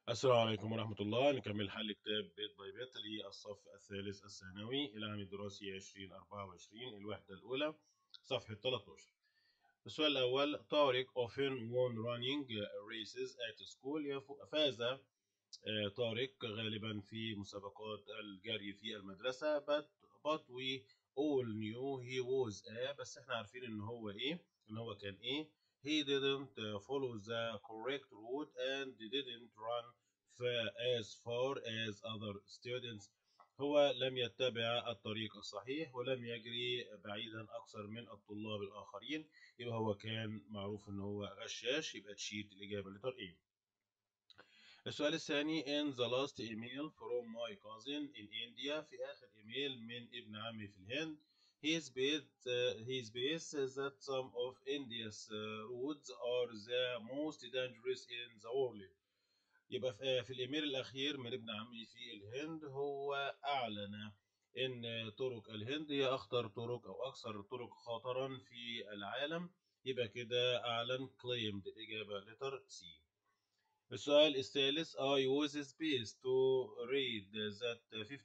السلام عليكم ورحمة الله نكمل حل كتاب بيت باي بيت للصف الثالث الثانوي العام الدراسي 2024 الوحدة الأولى صفحة 13 السؤال الأول طارق often won running races at school يف- فاز آه، طارق غالبا في مسابقات الجري في المدرسة but, but we all knew he was a بس احنا عارفين ان هو ايه ان هو كان ايه he didn't uh, follow the correct route and didn't run fa- as far as other students هو لم يتبع الطريق الصحيح ولم يجري بعيدا أكثر من الطلاب الآخرين يبقى هو كان معروف ان هو غشاش يبقى تشيت الإجابة لتر ايه السؤال الثاني in the last email from my cousin in India في آخر إيميل من ابن عمي في الهند he based uh, he based that some of India's uh, roads are the most dangerous in the world يبقى في, في الإيميل الأخير من ابن عمي في الهند هو أعلن إن طرق الهند هي أخطر طرق أو أكثر الطرق خطرا في العالم يبقى كده أعلن claimed الإجابة لتر C السؤال الثالث I was space to read that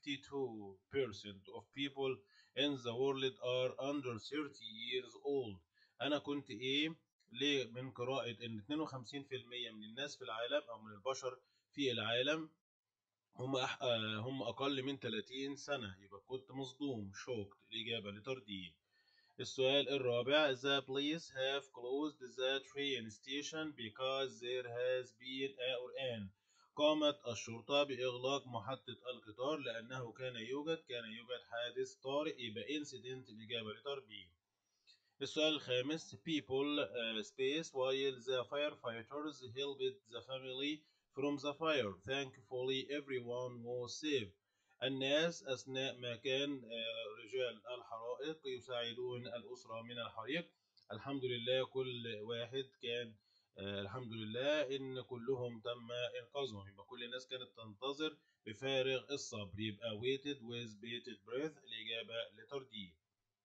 52% of people in the world are under 30 years old أنا كنت إيه ليه من قراءة إن 52% من الناس في العالم أو من البشر في العالم هم أح... آه، هم أقل من 30 سنة يبقى كنت مصدوم شوكت الإجابة لتر دي السؤال الرابع The police have closed the train station because there has been a or an قامت الشرطة بإغلاق محطة القطار لأنه كان يوجد كان يوجد حادث طارئ يبقى incident الإجابة لتر بي السؤال الخامس people uh, space while the firefighters helped the family from the fire thankfully everyone was saved الناس أثناء ما كان آه، رجال الحرائق يساعدون الأسرة من الحريق الحمد لله كل واحد كان آه، الحمد لله إن كلهم تم إنقاذهم يبقى كل الناس كانت تنتظر بفارغ الصبر يبقى waited with bated breath الإجابة لتر دي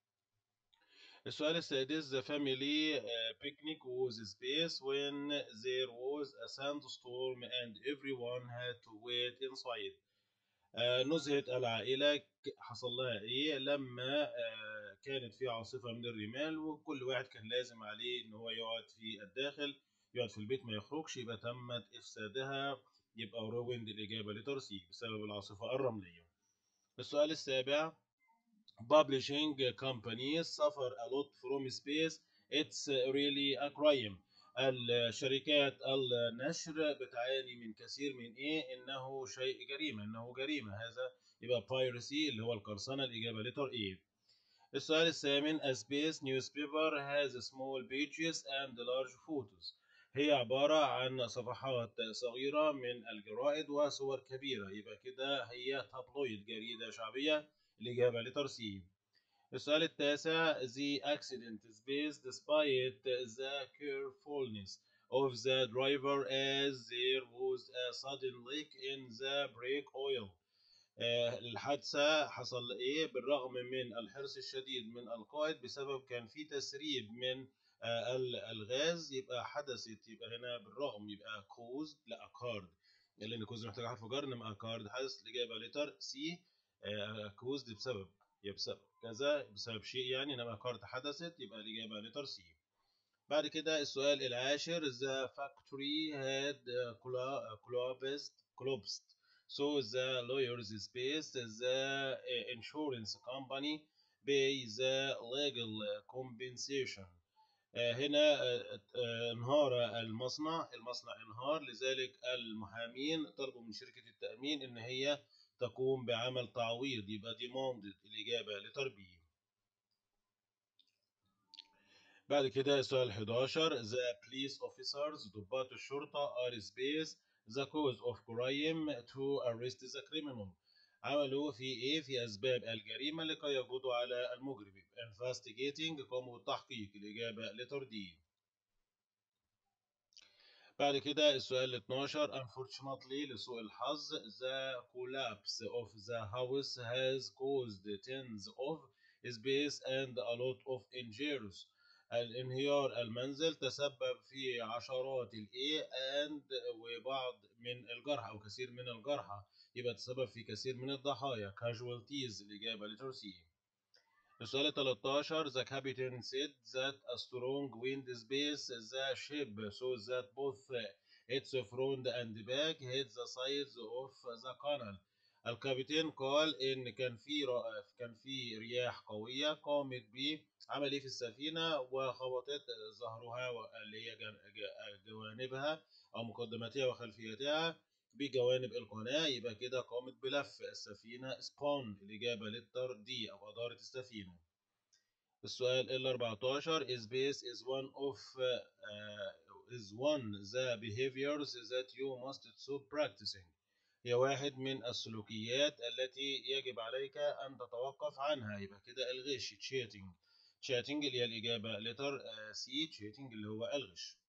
السؤال السادس the family uh, picnic was space when there was a sandstorm and everyone had to wait inside آه، نزهت العائلة ك- حصل لها إيه لما آه، كانت في عاصفة من الرمال وكل واحد كان لازم عليه إن هو يقعد في الداخل يقعد في البيت ما يخرجش يبقى تمت إفسادها يبقى رويند الإجابة لتر سي بسبب العاصفة الرملية السؤال السابع publishing companies suffer a lot from space it's really a crime الشركات النشر بتعاني من كثير من ايه انه شيء جريمه انه جريمه هذا يبقى piracy اللي هو القرصنه الاجابه لتر ايه السؤال الثامن a space newspaper has small pages and large photos هي عبارة عن صفحات صغيرة من الجرائد وصور كبيرة يبقى كده هي تابلويد جريدة شعبية الإجابة لتر سي السؤال التاسع The accident is based despite the carefulness of the driver as there was a sudden leak in the brake oil آه، الحادثة حصل إيه بالرغم من الحرص الشديد من القائد بسبب كان في تسريب من آه، ال- الغاز يبقى حدثت يبقى هنا بالرغم يبقى caused لا occurred لأن caused محتاج حرف جر إنما occurred حدث الإجابة لتر سي caused بسبب يبقى بسبب كذا بسبب شيء يعني إنما occurred حدثت يبقى الإجابة لتر سي بعد كده السؤال العاشر the factory had uh, colla- collapsed collapsed so the lawyers spaced the uh, insurance company pay the legal compensation آه، هنا آه، آه، انهار المصنع المصنع انهار لذلك المحامين طلبوا من شركة التأمين ان هي تقوم بعمل تعويض يبقى demanded الإجابة لتربيه بعد كده السؤال 11 the police officers ضباط الشرطة are space the cause of crime to arrest the criminal عملوا في ايه في اسباب الجريمة لكي يقبضوا على المجرم يبقى investigating قاموا بالتحقيق الإجابة لتر دي بعد كده السؤال 12 unfortunately لسوء الحظ the collapse of the house has caused tens of space and a lot of injuries الانهيار المنزل تسبب في عشرات الاي اند وبعض من الجرحى او كثير من الجرحى يبقى تسبب في كثير من الضحايا casualties الإجابة letter C السؤال 13 the captain said that a strong wind space the ship so that both its front and back hit the sides of the canal الكابتن قال ان كان في كان في رياح قويه قامت بعمل في السفينه وخبطت ظهرها اللي هي جوانبها او مقدماتها وخلفيتها بجوانب القناه يبقى كده قامت بلف السفينه سبون الاجابه للتر دي او اداره السفينه السؤال ال 14 space is one of uh, is one the behaviors that you must stop practicing هي واحد من السلوكيات التي يجب عليك أن تتوقف عنها يبقى كده الغش تشيتنج تشيتنج اللي هي الإجابة لتر سي تشيتنج اللي هو الغش